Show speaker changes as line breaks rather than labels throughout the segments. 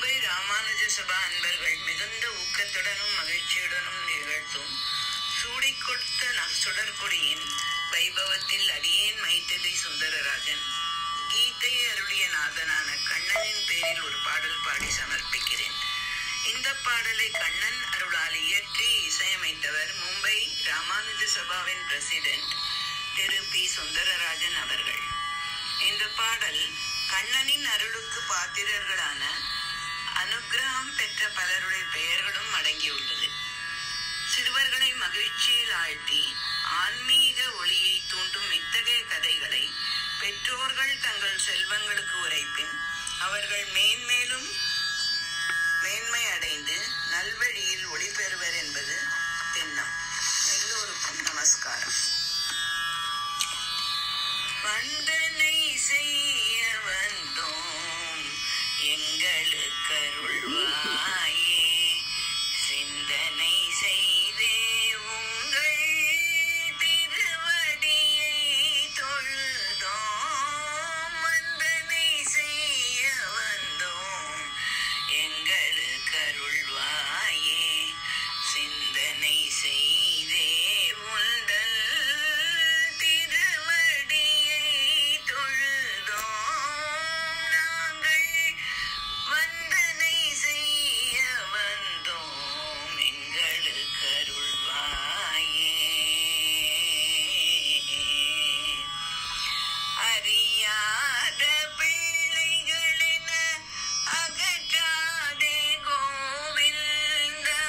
மும்பை ராமானுஜ சபா அன்பர்கள் மிகுந்த ஊக்கத்துடனும் மகிழ்ச்சியுடனும் நிகழ்த்தும் சூடிக் கொடுத்த ந- சுடர்கொடியின் வைபவத்தில் அடியேன் மைத்திலி சுந்தரராஜன் கீதை அருளிய நாதனான கண்ணனின் பேரில் ஒரு பாடல் பாடி சமர்ப்பிக்கிறேன் இந்த பாடலை கண்ணன் அருளால் இயற்றி இசையமைத்தவர் மும்பை ராமானுஜ சபாவின் பிரசிடென்ட் திரு பி சுந்தரராஜன் அவர்கள் இந்த பாடல் கண்ணனின் அருளுக்கு பாத்திரர்களான அனுக்கிரகம் பெற்ற பலருடைய பெயர்களும் அடங்கியுள்ளது சிறுவர்களை மகிழ்ச்சியில் ஆழ்த்தி ஆன்மீக ஒளியை தூண்டும் இத்தகைய கதைகளை பெற்றோர்கள் தங்கள் செல்வங்களுக்கு உரைப்பின் அவர்கள் மேன்மேலும் மேன்மை அடைந்து நல்வழியில் ஒளி பெறுவர் என்பது திண்ணம் எல்லோருக்கும் நமஸ்காரம் வந்தனை செய்ய வந்தோம் எங்களுக்கு அருள்வாயே சிந்தனை செய்தே உங்கள் திருவடியை தொழுதோம் வந்தனை செய்ய வந்தோம் எங்களுக்கு அருள்வாயே சிந்தனை செய்தே உந்தல் திருவடியை தொழுதோம் நாங்கள் வந்தனை செய்ய வந்தோம் எங்களுக்கு அருள்வாயே அறியாத பிள்ளைகளென அகற்றாதே கோவிந்தா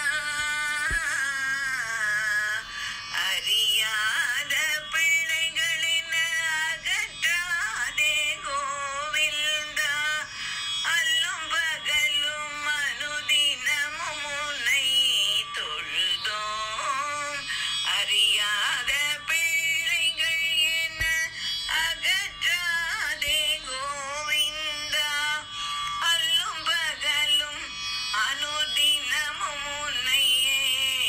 அறியாத பிள்ளைகளென அகற்றாதே கோவிந்தா அல்லும் பகலும் அனுதினமும் உன்னை தொழுதோம் அறியாத பிள்ளைகள் என அகற்றாதே கோவிந்தா அல்லும் பகலும் அனுதினமும் உன்னையே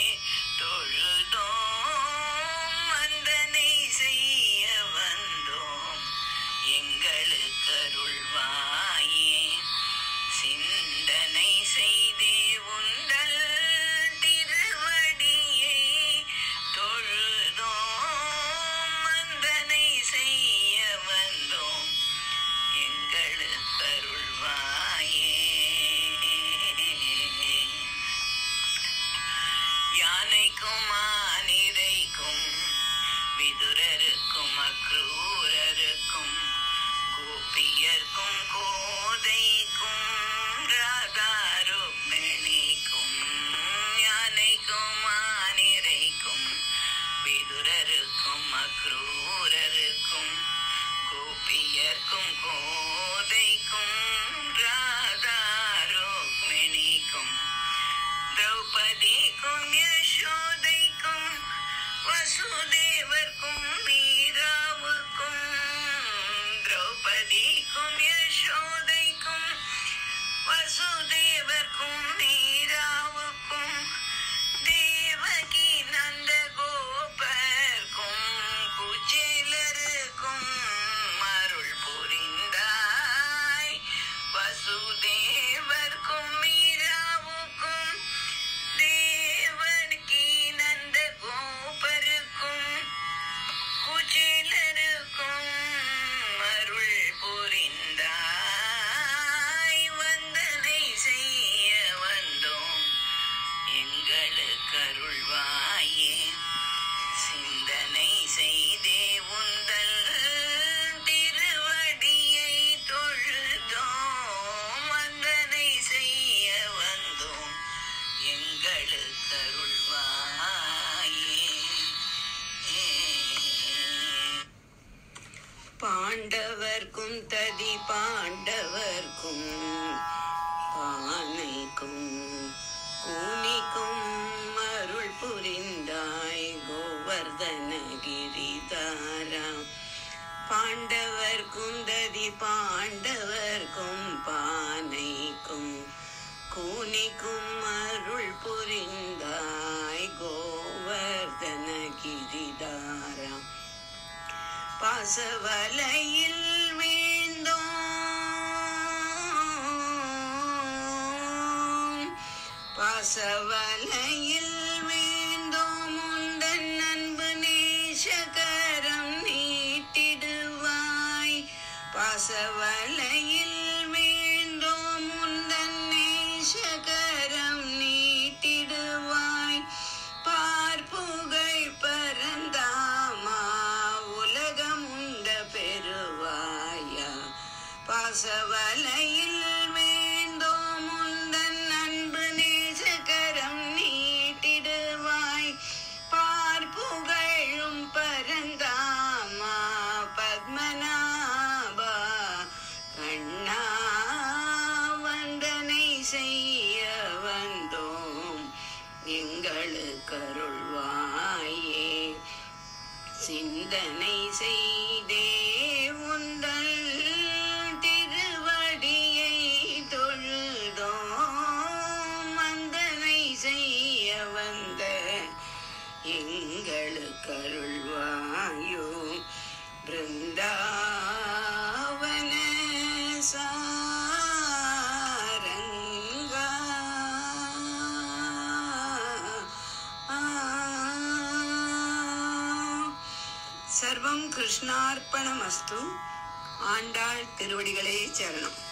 தொழுதோம் வந்தனை செய்ய வந்தோம் எங்களுக்கு அருள்வாயே சிந்தனை செய்தே உந்தல் திருவடியை தொழுதோம் வந்தனை செய்ய வந்தோம் எங்களுக்கு அருள்வாயே யானைக்கும் ஆனிரைக்கும் விதுரருக்கும் அக்ரூரருக்கும் கோபியர்க்கும் கோதைக்கும் ராதாருக்மிணிக்கும் யானைக்கும் ஆனிரைக்கும் விதுரருக்கும் அக்ரூரருக்கும் கோபியர்க்கும் கோதைக்கும் ராதாருக்மிணிக்கும் திரௌபதிக்கும் யசோதைக்கும் வசுதேவர்க்கும் மீராவுக்கும் திரௌபதிக்கும் யசோதைக்கும் வசுதேவர்க்கும் மீராவுக்கும் தேவகி நந்த கோபர்க்கும் குச்சேலருக்கும் அருள் புரிந்தாய் வசுதேவர்க்கும் மீராவுக்கும் தேவனுக்கு நந்த கோபருக்கும் குச்சேலருக்கும் அருள் புரிந்தாய் வந்தனை செய்ய வந்தோம் எங்களுக்கு அருள்வாயே சிந்தனை செய்தே உந்தல் திருவடியை தொழுதோம் வந்தனை செய்ய வந்தோம் எங்களுக்கு அருள்வாயே பாண்டவர்க்கும் ததி பாண்டவர்க்கும் பானைக்கும் கூனிக்கும் அருள் புரிந்தாய் கோவர்தன கிரிதாரா பாண்டவர்க்கும் ததி பாண்டவர்க்கும் பானைக்கும் கூனிக்கும் அருள் புரிந்தாய் கோவர்தன கிரிதாரா பாசவலையில் வீழ்ந்தோம் பாசவலையில் வீழ்ந்தோம் உந்தன் அன்பு நேசகரம் நீட்டிடுவாய் பாசவலையில் வீழ்ந்தோம் உந்தன் நேசகரம் நீட்டிடுவாய் பார்ப்புகழ் பரந்தாமா உலகம் உண்ட பெருவாயா பாசவலையில் வீழ்ந்தோம் உந்தன் அன்பு நேசகரம் நீட்டிடுவாய் பார்ப்புகழும் பரந்தாமா பத்மநாபா கண்ணா வந்தனை செய்ய வந்தோம் எங்களுக்கு அருள்வாயே சிந்தனை செய்தே உந்தல் திருவடியை தொழுதோம் மந்தனை செய்ய வந்த எங்களுக்கு அருள்வாயோ பிருந்தாவன சாரங்கா சர்வம் கிருஷ்ணார்ப்பணமஸ்து ஆண்டாள் திருவடிகளே சரணம்